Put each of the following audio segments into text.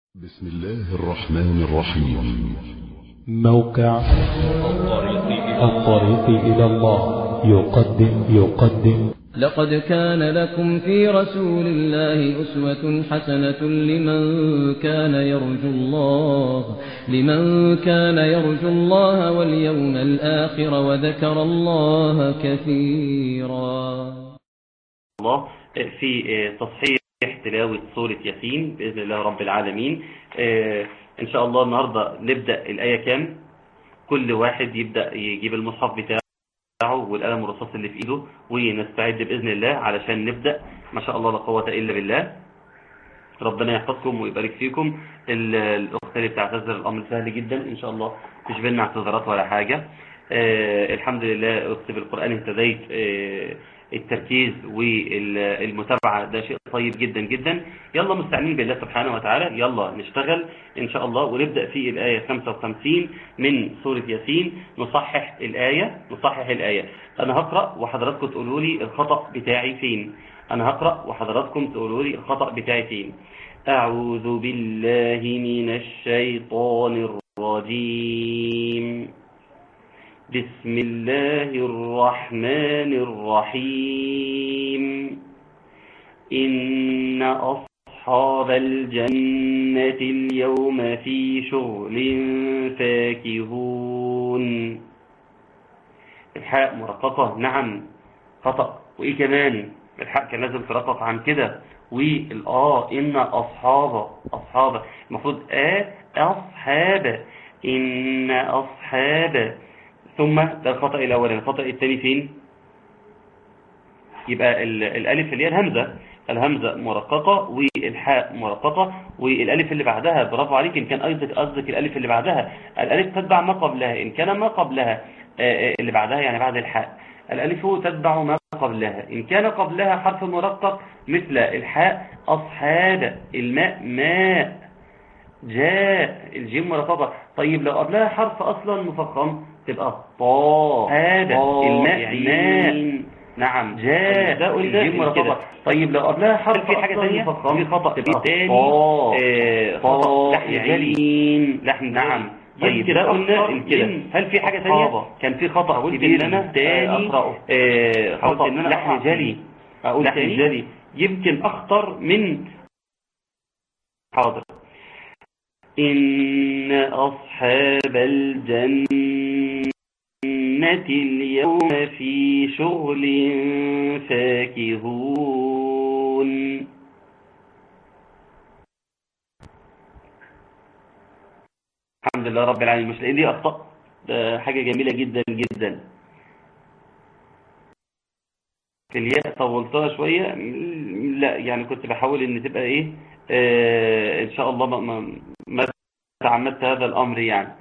بسم الله الرحمن الرحيم موقع الطريق إلى الله يقدم يقدم لقد كان لكم في رسول الله أسوة حسنة لمن كان يرجو الله لمن كان يرجو الله واليوم الآخر وذكر الله كثيرا الله في تصحيح تلاوة سورة ياسين بإذن الله رب العالمين إن شاء الله النهاردة نبدأ الآية كام كل واحد يبدأ يجيب المصحف بتاعه والقلم الرصاص اللي في إيده ونستعد بإذن الله علشان نبدأ ما شاء الله لا قوة إلا بالله ربنا يحفظكم ويبارك فيكم الأخت اللي بتعتذر الأمر سهل جدا إن شاء الله مش بينا اعتذارات ولا حاجة آه الحمد لله أخت بالقرآن اهتديت آه التركيز والمتابعة ده شيء طيب جدا جدا يلا مستعينين بالله سبحانه وتعالى يلا نشتغل إن شاء الله ونبدأ في الآية 55 من سورة ياسين نصحح الآية نصحح الآية أنا هقرأ وحضراتكم تقولوا لي الخطأ بتاعي فين أنا هقرأ وحضراتكم تقولوا لي الخطأ بتاعي فين أعوذ بالله من الشيطان الرجيم بسم الله الرحمن الرحيم إن أصحاب الجنة اليوم في شغل فاكهون الحاء مرققة نعم خطأ وإيه كمان الحاء كان لازم ترقق عن كده والآه إن أصحاب أصحاب المفروض آ أصحاب إن أصحاب ثم ده الخطأ الأول الخطأ الثاني فين يبقى الألف اللي هي الهمزة الهمزة مرققة والحاء مرققة والألف اللي بعدها برافو عليك إن كان قصدك قصدك الألف اللي بعدها الألف تتبع ما قبلها إن كان ما قبلها اللي بعدها يعني بعد الحاء الألف تتبع ما قبلها إن كان قبلها حرف مرقق مثل الحاء أصحاب الماء ماء جاء الجيم مرققة طيب لو قبلها حرف أصلا مفخم تبقى طا هذا الماء ماء نعم جاء ده قلنا الجيم مرققة طيب لو قبلها حرف في حاجة ثانيه مفخم خطأ تبقى تاني خطأ لحن جلين لحن نعم طيب كده قلنا كده هل في حاجة ثانيه كان في خطأ كبير ان انا تاني اقراه خطأ ان انا لحن جلي اقول لحن جلي يمكن اخطر من حاضر إن أصحاب الجنة اليوم في شغل فاكهون الحمد لله رب العالمين مش لاقي لي أخطاء ده حاجة جميلة جدا جدا في الياء طولتها شوية لا يعني كنت بحاول ان تبقى ايه آه ان شاء الله ما, ما تعمدت هذا الامر يعني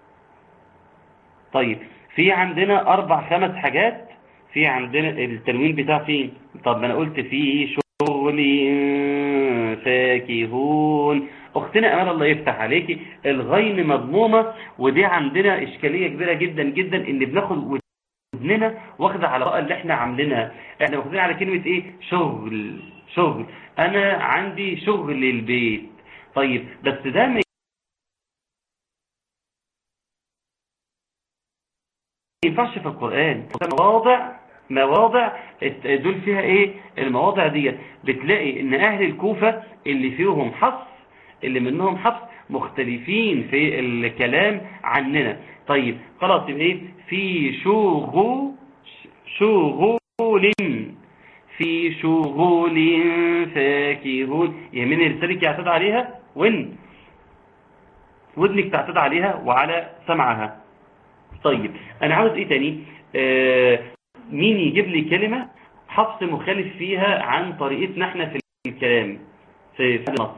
طيب في عندنا اربع خمس حاجات في عندنا التنوين بتاع فين طب انا قلت في شغل فاكهون اختنا امال الله يفتح عليكي الغين مضمومه ودي عندنا اشكاليه كبيره جدا جدا ان بناخد ودننا واخده على القراءه اللي احنا عاملينها احنا واخدين على كلمه ايه شغل شغل انا عندي شغل البيت طيب بس ده ما ينفعش في القرآن مواضع مواضع دول فيها ايه المواضع دي بتلاقي ان اهل الكوفة اللي فيهم حفص اللي منهم حفص مختلفين في الكلام عننا طيب خلاص يبقى ايه في شغل شغل في شغل فاكهون يمين لسانك يعتد عليها وين ودنك تعتد عليها وعلى سمعها طيب انا عاوز ايه تاني آه مين يجيب لي كلمة حفص مخالف فيها عن طريقتنا احنا في الكلام في, في النص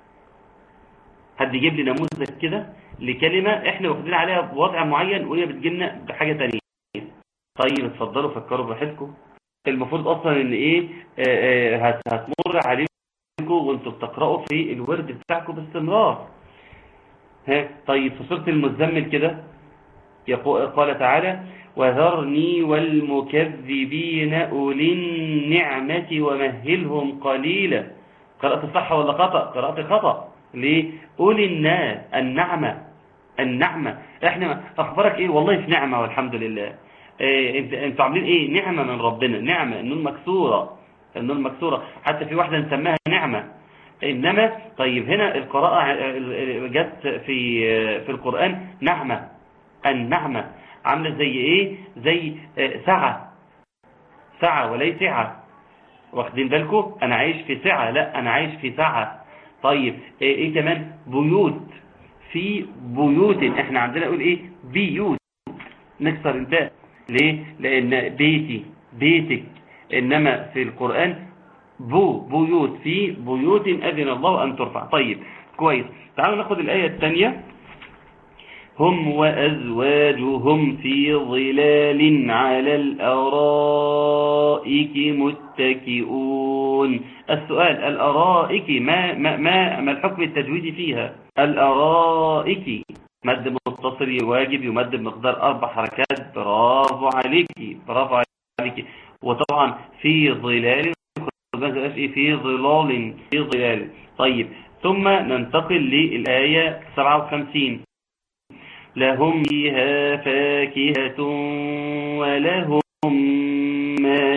حد يجيب لي نموذج كده لكلمة احنا واخدين عليها بوضع معين وهي بتجيلنا بحاجة تانية طيب اتفضلوا فكروا براحتكم المفروض اصلا ان ايه آه آه هتمر عليكم وانتوا بتقرأوا في الورد بتاعكم باستمرار ها طيب في سورة المزمل كده قال تعالى وذرني والمكذبين أولي النعمة ومهلهم قليلا قرأت صح ولا خطأ قرأت خطأ ليه قول الناس النعمة النعمة احنا اخبارك ايه والله في نعمة والحمد لله إيه انت انتوا عاملين ايه نعمة من ربنا نعمة النون مكسورة النون مكسورة حتى في واحدة نسميها نعمة انما طيب هنا القراءة جت في في القرآن نعمة النعمة عاملة زي ايه زي سعة سعة وليس سعة واخدين بالكم انا عايش في سعة لا انا عايش في سعة طيب ايه, إيه كمان بيوت في بيوت احنا عندنا نقول ايه بيوت نكسر انتاء ليه لان بيتي بيتك انما في القرآن بو بيوت في بيوت اذن الله ان ترفع طيب كويس تعالوا ناخد الايه الثانيه هم وأزواجهم في ظلال على الأرائك متكئون السؤال الأرائك ما, ما, ما, ما الحكم التجويدي فيها الأرائك مد متصل واجب يمد بمقدار أربع حركات برافو عليك برافو عليك وطبعا في ظلال في ظلال في ظلال طيب ثم ننتقل للآية 57 لهم فيها فاكهة ولهم ما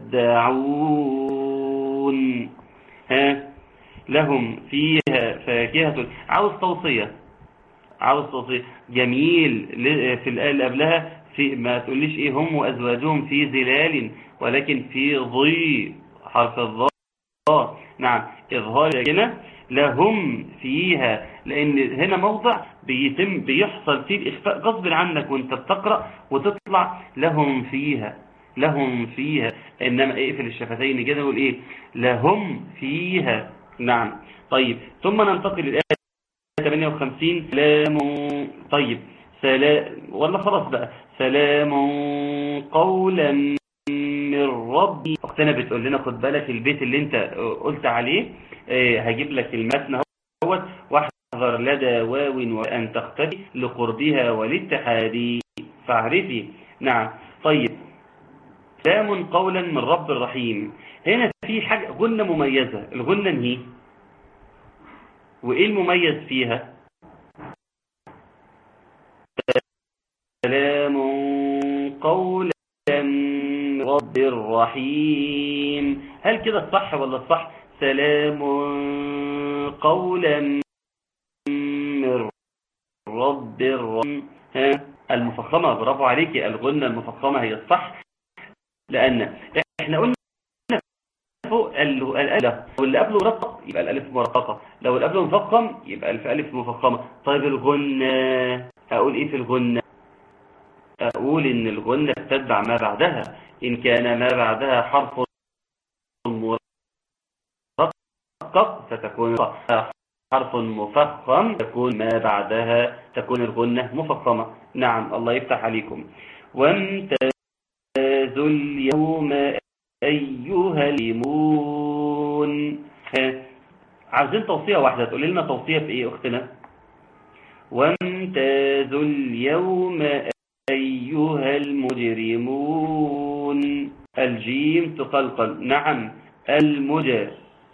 يدعون ها لهم فيها فاكهة عاوز توصية عاوز توصية جميل في الآية اللي قبلها في ما تقوليش ايه هم وأزواجهم في ظلال ولكن في ضي حرف الضاء نعم إظهار هنا لهم فيها لأن هنا موضع بيتم بيحصل فيه الإخفاء غصب عنك وانت بتقرأ وتطلع لهم فيها لهم فيها إنما اقفل الشفتين كده وقول إيه لهم فيها نعم طيب ثم ننتقل للآية 58 سلام طيب سلام ولا خلاص بقى سلام قولا من ربي اختنا بتقول لنا خد بالك البيت اللي انت قلت عليه هجيب لك المتن اهوت واحذر لدى واو وان تختفي لقربها والاتحاد فاعرفي نعم طيب سلام قولا من رب الرحيم هنا في حاجة غنة مميزة الغنة هي وايه المميز فيها سلام قولا من رب الرحيم هل كده الصح ولا الصح سلام قولا من رب الرحيم ها المفخمة برافو عليك الغنة المفخمة هي الصح لأن احنا قلنا فوق الألف لو اللي قبله مرقق يبقى الألف مرققة لو اللي قبله مفخم يبقى الف ألف مفخمة طيب الغنة أقول إيه في الغنة أقول إن الغنة تتبع ما بعدها إن كان ما بعدها حرف مرقق فتكون حرف مفخم تكون ما بعدها تكون الغنة مفخمة نعم الله يفتح عليكم وامتازوا اليوم أيها الليمون عاوزين توصية واحدة تقول لنا توصية في إيه أختنا وامتازوا اليوم أيها المجرمون الجيم تقلقل نعم المج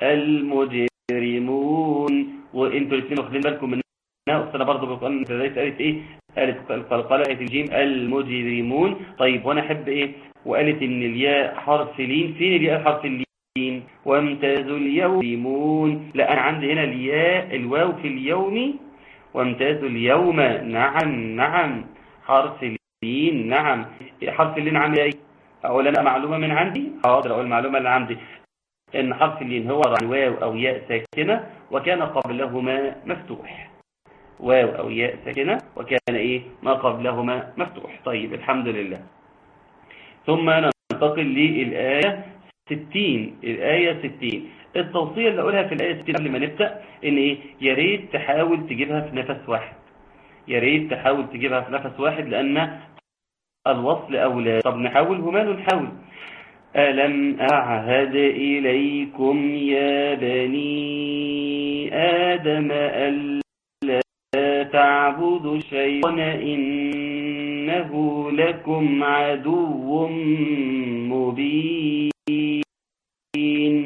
المجرمون وانتوا الاثنين واخدين بالكم منها اختنا برضه بالقرآن ابتدائي قالت ايه قالت القلقلة قالت الجيم المجرمون طيب وانا احب ايه وقالت ان الياء حرف لين فين الياء حرف اللين وامتازوا اليوم لا انا عندي هنا الياء الواو في اليوم وامتازوا اليوم نعم نعم حرف اللين نعم حرف اللين عامل ايه اقول انا معلومة من عندي حاضر اقول المعلومة اللي عندي ان حرف اللين هو واو او ياء ساكنة وكان قبلهما مفتوح واو او ياء ساكنة وكان ايه ما قبلهما مفتوح طيب الحمد لله ثم ننتقل للآية 60 الآية 60 التوصية اللي أقولها في الآية 60 قبل ما نبدأ إن إيه يا ريت تحاول تجيبها في نفس واحد يا ريت تحاول تجيبها في نفس واحد لأن الوصل أولى طب نحاول وماله نحاول ألم أعهد إليكم يا بني آدم ألا تعبدوا الشيطان إنه لكم عدو مبين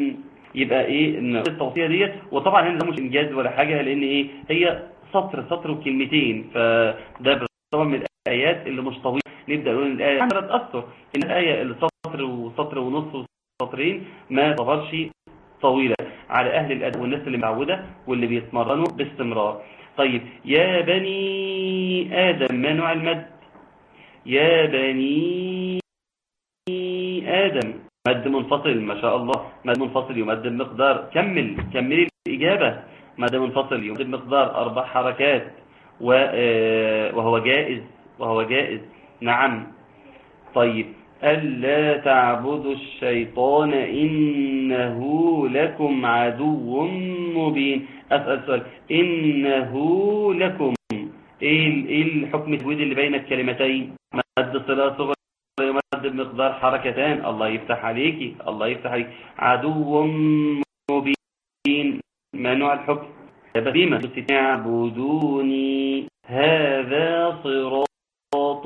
يبقى ايه ان التوصيه ديت وطبعا هنا ده مش انجاز ولا حاجه لان ايه هي سطر سطر وكلمتين فده طبعا من الايات اللي مش طويله نبدا نقول الايه ثلاث اسطر ان الايه اللي سطر وسطر ونص وسطرين ما تعتبرش طويله على اهل الادب والناس اللي متعوده واللي بيتمرنوا باستمرار طيب يا بني ادم ما نوع المد يا بني آدم مد منفصل ما شاء الله مد منفصل يمد بمقدار كمل كملي الإجابة مد منفصل يمد بمقدار أربع حركات وهو جائز وهو جائز نعم طيب ألا تعبدوا الشيطان إنه لكم عدو مبين أسأل سؤال إنه لكم إيه الحكم التويد اللي بين الكلمتين مد صلة صغرى يمد بمقدار حركتان الله يفتح عليكي الله يفتح عليك عدو مبين ما نوع الحكم بهيمة تعبدوني هذا صراط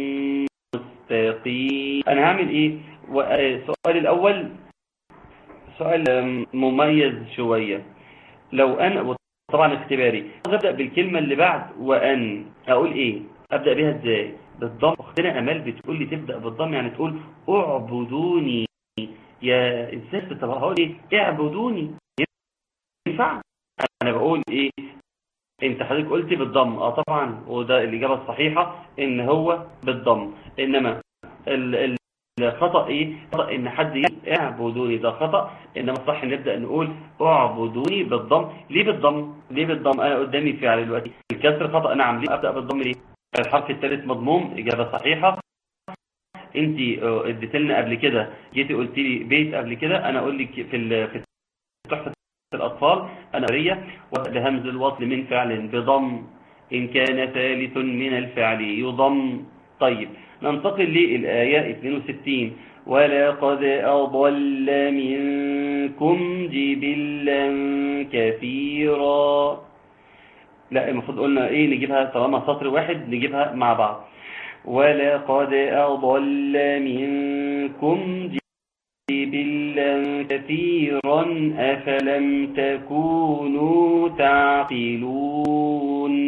مستقيم أنا هعمل إيه السؤال الأول سؤال مميز شوية لو أنا طبعا اختباري أبدأ بالكلمة اللي بعد وأن أقول إيه أبدأ بها إزاي بالضم اختنا امال بتقول لي تبدا بالضم يعني تقول اعبدوني يا ازاي تبقى هقول ايه اعبدوني ينفع انا بقول ايه انت حضرتك قلتي بالضم اه طبعا وده الاجابه الصحيحه ان هو بالضم انما ال الخطا ايه خطا ان حد يقول اعبدوني ده خطا انما الصح نبدا نقول اعبدوني بالضم ليه بالضم ليه بالضم انا قدامي فعل دلوقتي الكسر خطا نعم ليه ابدا بالضم ليه الحرف الثالث مضموم إجابة صحيحة انت اديت لنا قبل كده جيتي قلت لي بيت قبل كده انا اقول لك في في تحفه الاطفال انا ريه وبهمز الوصل من فعل بضم ان كان ثالث من الفعل يضم طيب ننتقل للايه 62 ولقد اضل منكم جبلا كثيرا لا المفروض قلنا ايه نجيبها طالما سطر واحد نجيبها مع بعض ولقد أضل منكم جبلا كثيرا أفلم تكونوا تعقلون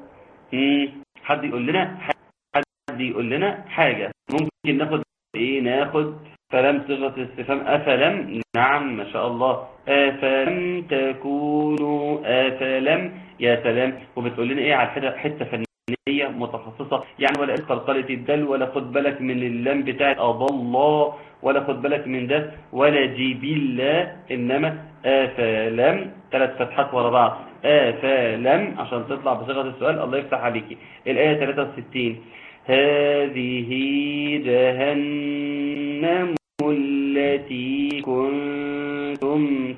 حد يقول لنا حد يقول لنا حاجة ممكن ناخد ايه ناخد فلم صيغة استفهام أفلم نعم ما شاء الله أفلم تكونوا أفلم يا سلام وبتقول لنا ايه على حته فنيه متخصصه يعني ولا قلقله الدل ولا خد بالك من اللام بتاعت اضل الله ولا خد بالك من ده ولا جيب الله انما افلم ثلاث فتحات ورا بعض افلم عشان تطلع بصيغه السؤال الله يفتح عليكي الايه 63 هذه جهنم التي كنتم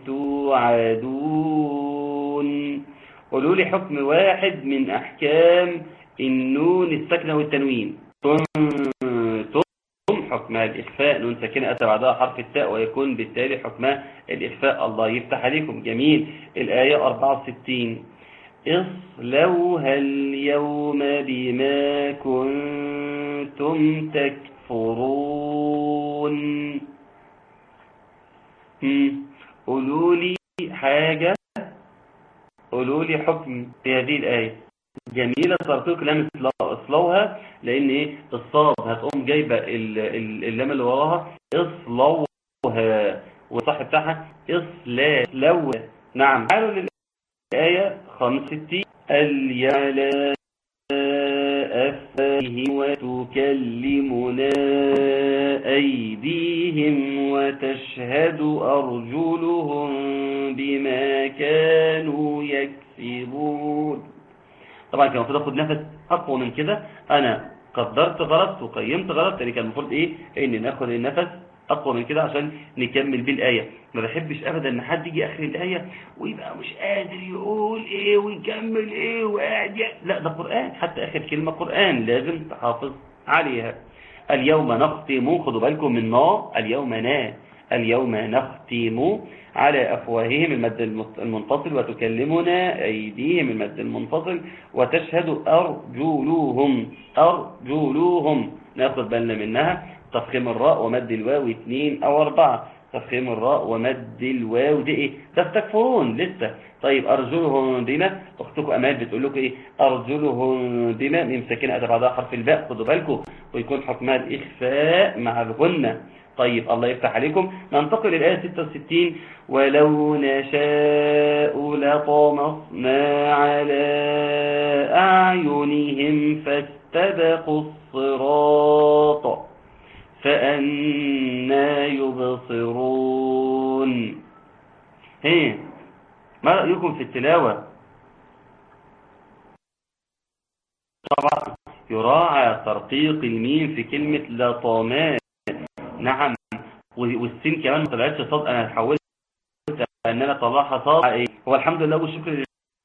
توعدون قولوا لي حكم واحد من أحكام النون الساكنة والتنوين تم حكمها الإخفاء نون ساكنة أتى بعدها حرف التاء ويكون بالتالي حكمها الإخفاء الله يفتح عليكم جميل الآية 64 اصلوها اليوم بما كنتم تكفرون قولوا لي حاجة قولوا لي حكم في هذه الآية جميلة ترتيق لام اصلوها لأن إيه الصاد هتقوم جايبة اللام اللي وراها اصلوها والصح بتاعها اصلوها نعم تعالوا للآية 65 اليعلى أفاه وتكلمنا أيديهم وتشهد أرجلهم بما كانوا يكسبون طبعا كان المفروض اخد نفس اقوى من كده انا قدرت غلط وقيمت غلط يعني كان المفروض ايه ان ناخد النفس اقوى من كده عشان نكمل بيه الايه ما بحبش ابدا ان حد يجي اخر الايه ويبقى مش قادر يقول ايه ويكمل ايه وقاعد لا ده قران حتى اخر كلمه قران لازم تحافظ عليها اليوم نختم خدوا بالكم من نا اليوم نا اليوم نختم على أفواههم المد المنفصل وتكلمنا أيديهم المد المنفصل وتشهد أرجلوهم أرجلوهم ناخد بالنا منها تفخيم الراء ومد الواو اثنين أو أربعة تفخيم الراء ومد الواو دي ايه ده استكفرون لسه طيب ارجلهم بما اختكم امال بتقول لكم ايه ارجلهم بما ميم ساكنه اتى بعدها حرف الباء خدوا بالكم ويكون حكمها الاخفاء مع الغنه طيب الله يفتح عليكم ننتقل للآية 66 ولو نشاء لطمسنا على أعينهم فاستبقوا الصراط فأنا يبصرون هي ما رأيكم في التلاوة طبعا يراعى ترقيق الميم في كلمة لطمات نعم والسين كمان ما طلعتش صاد انا حاولت ان انا اطلعها صاد ايه هو الحمد لله والشكر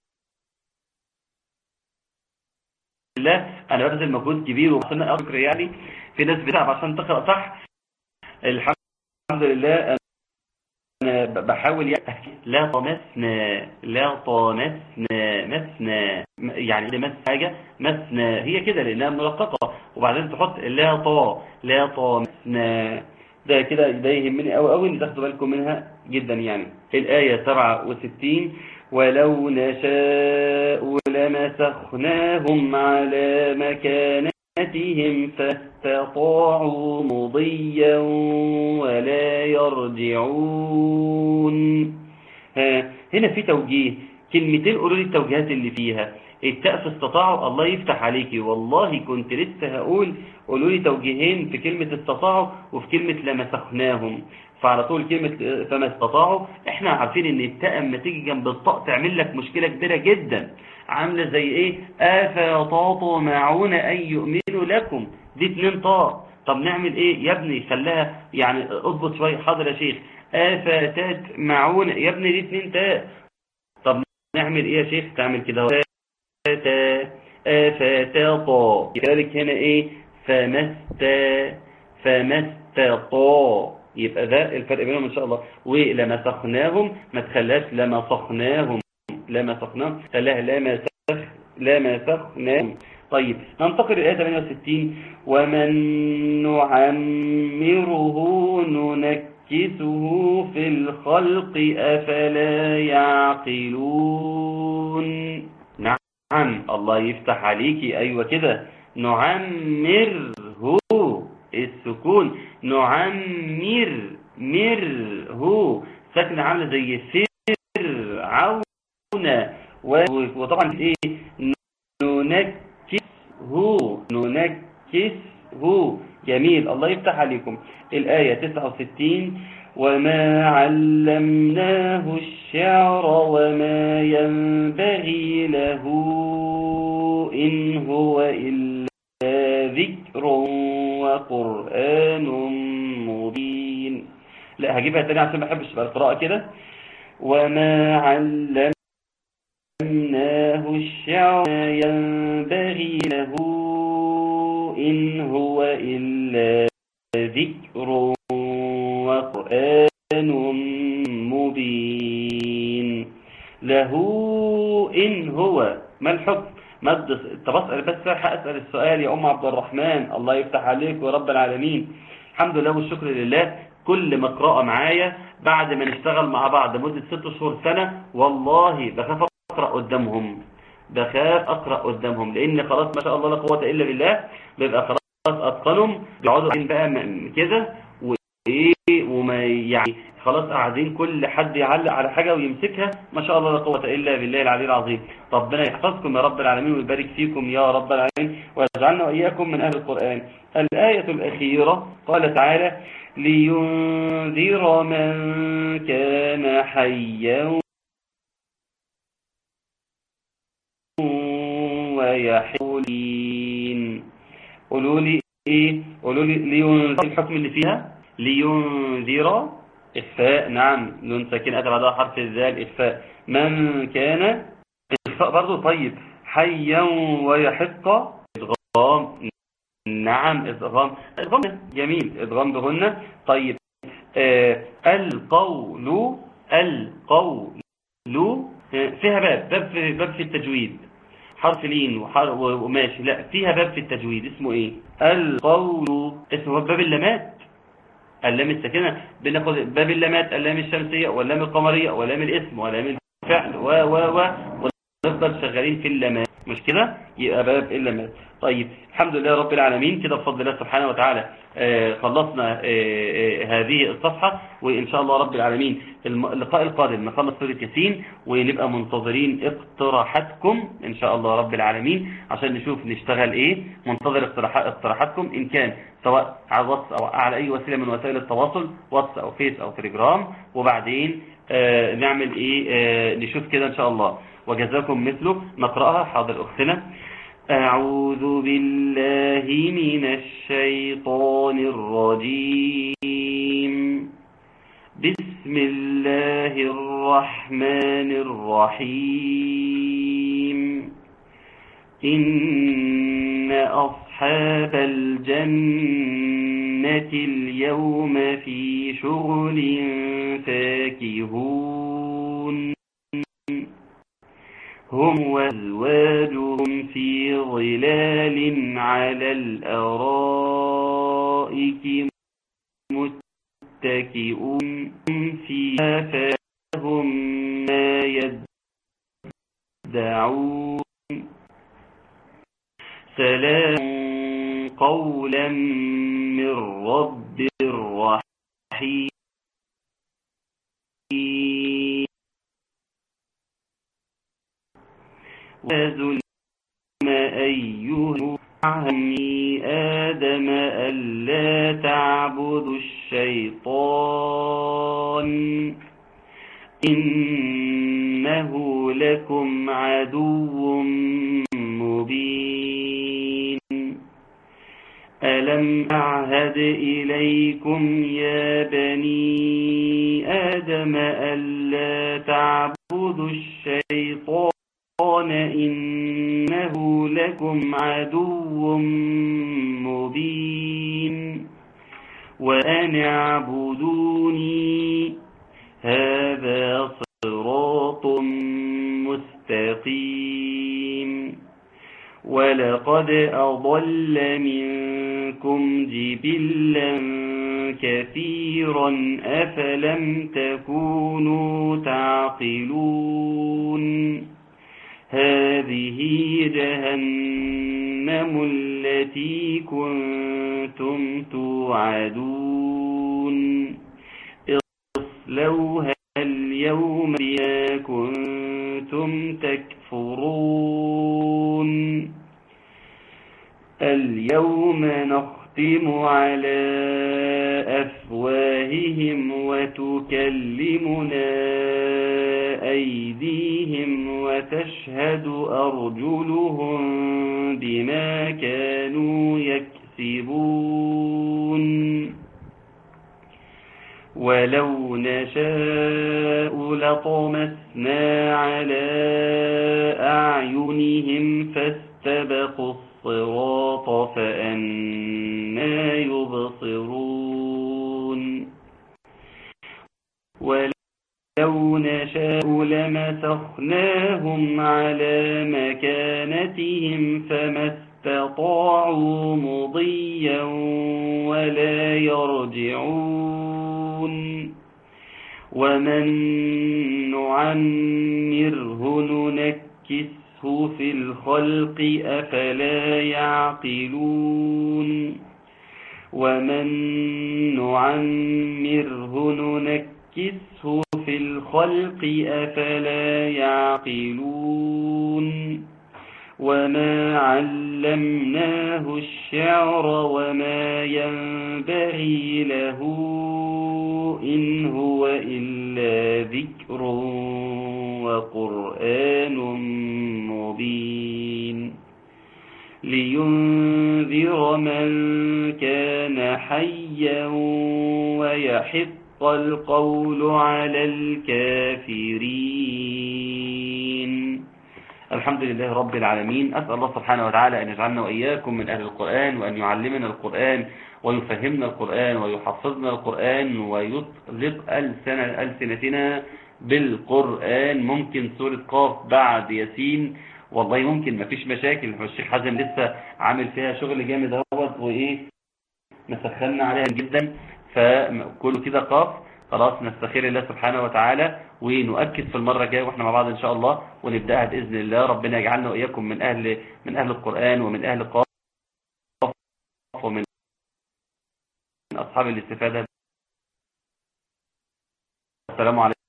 لله انا ببذل مجهود كبير وعشان اذكر يعني في ناس بتعب عشان تقرا صح الحمد لله انا بحاول يعني لا طمسنا لا طمسنا مسنا يعني مس حاجه مسنا هي كده لانها مرققه وبعدين تحط لا طا لا طمسنا ده كده ده يهمني قوي قوي ان تاخدوا بالكم منها جدا يعني الآية 67 ولو نشاء لمسخناهم على مكانتهم فاستطاعوا مضيا ولا يرجعون ها هنا في توجيه كلمتين قولوا لي التوجيهات اللي فيها التاء في استطاعوا الله يفتح عليكي والله كنت لسه هقول قولوا لي توجيهين في كلمة استطاعوا وفي كلمة لمسخناهم فعلى طول كلمة فما استطاعوا احنا عارفين ان التاء اما تيجي جنب الطاء تعمل لك مشكلة كبيرة جدا عاملة زي ايه افطاطمعون ان يؤمنوا لكم دي اتنين طاء طب نعمل ايه يا ابني خلاها يعني اضبط شوية حاضر يا شيخ افتات معون يا ابني دي اتنين تاء طب نعمل ايه يا شيخ تعمل كده فتا فتطا كذلك هنا ايه فمستا فمستطا يبقى ده الفرق بينهم ان شاء الله ولمسخناهم ما تخلاش لمسخناهم لمسخناهم خلاها لمسخ لمسخناهم طيب ننتقل للآية 68 ومن نعمره ننكسه في الخلق أفلا يعقلون نعم الله يفتح عليكي أيوة كده نعمره السكون نعمر مره ساكن عامله زي فرعون وطبعا ايه ننكسه ننكسه جميل الله يفتح عليكم الآية 69 وما علمناه الشعر وما ينبغي له إن هو إلا ذكر وقرآن مبين لا هجيبها تاني عشان ما بحبش تبقى القراءة كده وما علمناه الشعر ما ينبغي له إن هو إلا ذكر وقرآن مبين له إن هو ما الحكم مد طب اسال بس اسال السؤال يا ام عبد الرحمن الله يفتح عليك ورب العالمين الحمد لله والشكر لله كل ما اقرا معايا بعد ما نشتغل مع بعض مده ست شهور سنه والله بخاف اقرا قدامهم بخاف اقرا قدامهم لان خلاص ما شاء الله لا قوه الا بالله بيبقى خلاص اتقنهم بيقعدوا بقى كده وايه وما يعني خلاص قاعدين كل حد يعلق على حاجة ويمسكها ما شاء الله لا قوة إلا بالله العلي العظيم ربنا يحفظكم يا رب العالمين ويبارك فيكم يا رب العالمين ويجعلنا وإياكم من أهل القرآن الآية الأخيرة قال تعالى لينذر من كان حيا ويحولين قولوا لي ايه قولوا لي لينذر الحكم اللي فيها لينذر إخفاء نعم نون ساكن أتى بعدها حرف الذال إخفاء من كان إخفاء برضو طيب حيا ويحق إدغام نعم إدغام إدغام جميل إدغام بهن طيب آه القول القول فيها باب باب في, باب في التجويد حرف لين وماشي لا فيها باب في التجويد اسمه ايه القول اسمه باب اللمات اللام الساكنة بناخد باب اللامات اللام الشمسية واللام القمرية واللام الاسم واللام الفعل و و و ونفضل شغالين في اللامات مش كده يبقى باب اللامات طيب الحمد لله رب العالمين كده بفضل الله سبحانه وتعالى آه خلصنا آه آه هذه الصفحة وإن شاء الله رب العالمين اللقاء القادم نخلص سورة ياسين ونبقى منتظرين اقتراحاتكم إن شاء الله رب العالمين عشان نشوف نشتغل إيه منتظر اقتراحات اقتراحاتكم إن كان سواء على الواتس أو على أي وسيلة من وسائل التواصل واتس أو فيس أو تليجرام وبعدين نعمل إيه نشوف كده إن شاء الله وجزاكم مثله نقرأها حاضر أختنا أعوذ بالله من الشيطان الرجيم بسم الله الرحمن الرحيم إن أصحاب الجنة اليوم في شغل فاكهون هم وأزواجهم في ظلال على الأرائك متكئون فيها فهم ما يدعون سلام قولا من رب رحيم وذل أيها عني آدم ألا تعبدوا الشيطان إنه لكم عدو مبين ألم أعهد إليكم يا بني آدم ألا تعبدوا الشيطان قال إنه لكم عدو مبين وأن اعبدوني هذا صراط مستقيم ولقد أضل منكم جبلا كثيرا أفلم تكونوا تعقلون هذه جهنم التي كنتم توعدون اصلوها اليوم بما كنتم تكفرون اليوم نختم على أفواههم وتكلمنا أيديهم وتشهد أرجلهم بما كانوا يكسبون ولو نشاء لطمسنا على أعينهم فاستبقوا الصراط فأنا يبصرون ولو نشاء لمسخناهم على مكانتهم فما استطاعوا مضيا ولا يرجعون ومن نعمره ننكسه في الخلق أفلا يعقلون ومن نعمره ننكسه في الخلق أفلا يعقلون وما علمناه الشعر وما ينبغي له إن هو إلا ذكر وقرآن مبين لينذر من كان حيا ويحق القول على الكافرين الحمد لله رب العالمين أسأل الله سبحانه وتعالى أن يجعلنا وإياكم من أهل القرآن وأن يعلمنا القرآن ويفهمنا القرآن ويحفظنا القرآن ويطلق ألسن ألسنتنا بالقرآن ممكن سورة قاف بعد ياسين والله ممكن مفيش مشاكل الشيخ حازم لسه عامل فيها شغل جامد اهوت وايه مسخنا عليها جدا فكله كده قاف خلاص نستخير الله سبحانه وتعالى ونؤكد في المرة الجاية واحنا مع بعض ان شاء الله ونبدأها بإذن الله ربنا يجعلنا وإياكم من أهل من أهل القرآن ومن أهل قاف ومن أصحاب الاستفادة السلام عليكم